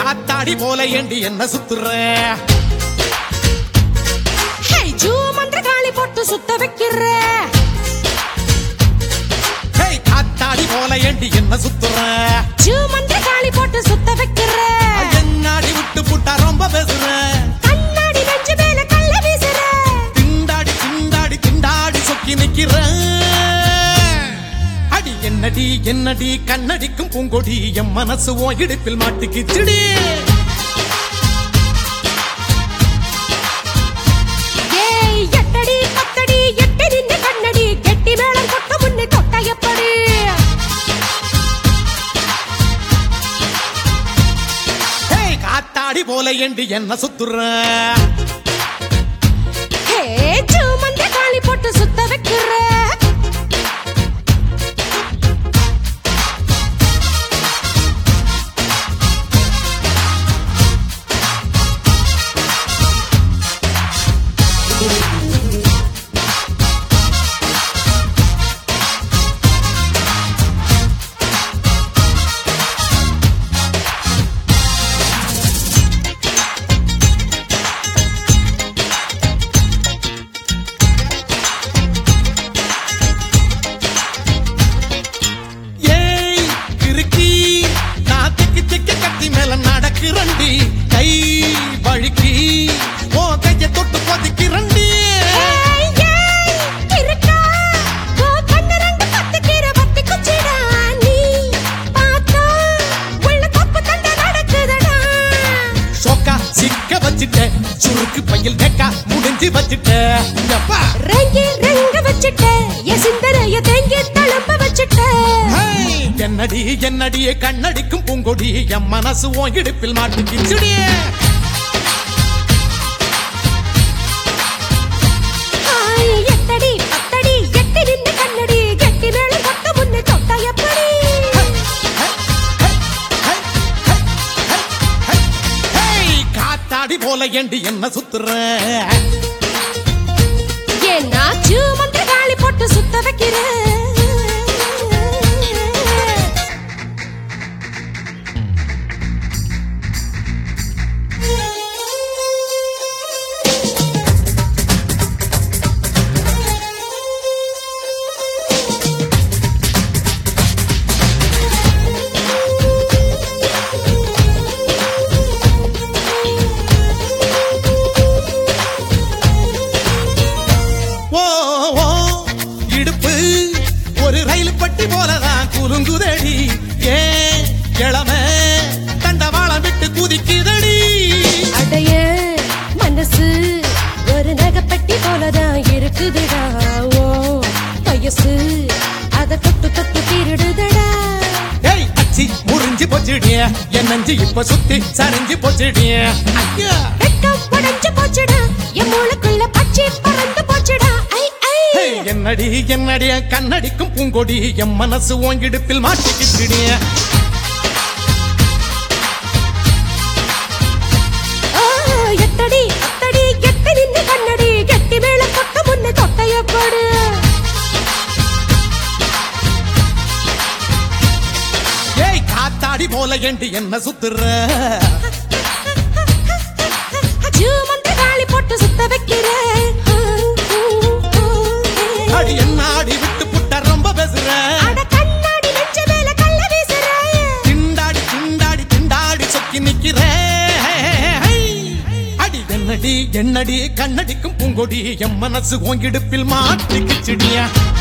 காத்தாடி போல ஏண்டி என்ன சுத்துற ஹே ஜூ மந்திரகாளி போட்டு சுத்த வைக்கிற ஹேய் காத்தாடி போல ஏண்டி என்ன சுத்துற ஜூ மந்திரகாளி போட்டு சுத்த வைக்கிற என்னாடி விட்டு புட்டா ரொம்ப பேசுற கண்ணாடி நெஞ்சு மேல கள்ள வீசுற திண்டாடி திண்டாடி திண்டாடி சொக்கி நிக்கிற அடி என்னடி என்னடி கண்ணடிக்கும் பூங்கொடி என் மனசு உன் இடுப்பில் மாட்டிக்கிச்சுடி ஏய் எட்டடி பத்தடி எட்டி நின்னு கண்ணடி கெட்டி மேளம் கொட்ட முன்னே தொட்ட எப்படி ஹேய் காத்தாடி போல ஏண்டி என்ன சுத்துற ஹே ஜூ மந்திரகாளி போட்டு சுத்த வைக்கிற ஏய் கிறுக்கி நான் திக்கி திக்கி கத்தி மேல நடக்கிறண்டி கை வழுக்கி ஓ கைய தொட்டு கொதிக்கிறண்டி ஏய் ஏய் இருக்கா ஓ கண்ணு ரெண்டு பத்து கீரை பத்தி குச்சிடா நீ பார்த்தா உள்ள தப்பு தண்டை நடக்குதடா சொக்கா சிக்க வச்சிட்ட சுருக்கு பையில் நெக்கா முடிஞ்சு வச்சிட்ட எப்பா ரெங்கி ரெங்க வச்சிட்ட என் சிந்தனைய தேங்கி தழும்ப வச்சிட்ட ஹேய், என்னடி என்னடி கண்ணடிக்கும் பூங்கொடி என் மனசு உன் இடுப்பில் மாட்டிக்கிச்சுடி ஆய், எட்டடி பத்தடி எட்டி நின்று கண்ணடி கெட்டி மேளம் கொட்ட முன்னே தொட்ட எப்படி ஹேய், காத்தாடி போல ஏண்டி என்ன சுத்துற ஏன்னா ஜூ மந்திரகாளி போட்டு சுத்த வைக்கிற ஓ ஓ, இடுப்பு ஒரு ரயில் பட்டி போலதான் குலுங்குதடி ஏன் கிழமை தண்டவாளம் விட்டு குதிக்குதடி அடைய மனசு ஒரு நகைப்பட்டி போலதான் இருக்குதுடா ஓ வயசு அத தொட்டு தொட்டு திருடுதடா ஏய் அச்சி முறிஞ்சு போச்சுடிய என் நஞ்சு இப்ப சுத்தி சரிஞ்சு போச்சுடிய ஐயா வெட்கம் உடைஞ்சு போச்சுடா என் மூளைக்குள்ள பச்சை பறந்து போச்சுடா ஐ ஐ ஹேய், என்னடி என்னடி கண்ணடிக்கும் பூங்கொடி என் மனசு உன் இடுப்பில் மாட்டிக்கிச்சுடிய ஆ, எட்டடி அத்தடி எட்டி நின்று கண்ணடி கெட்டி மேல கொட்ட முன்ன தொட்டைய போடு ஏய் காத்தாடி போல ஏண்டி என்ன சுத்துற ஜூ மந்திரகாளி போட்டு சுத்த வைக்கிற அடி என்ன அடி விட்டு புட்ட ரொம்ப பேசுற அட கண்ணாடி நெஞ்ச மேல கள்ள வீசுற திண்டாடி திண்டாடி திண்டாடி சொக்கி நிக்கிற அடி என்னடி என்னடி கண்ணடிக்கும் பூங்கொடி என் மனசு உன் இடுப்பில் மாட்டிக்கிச்சுடியா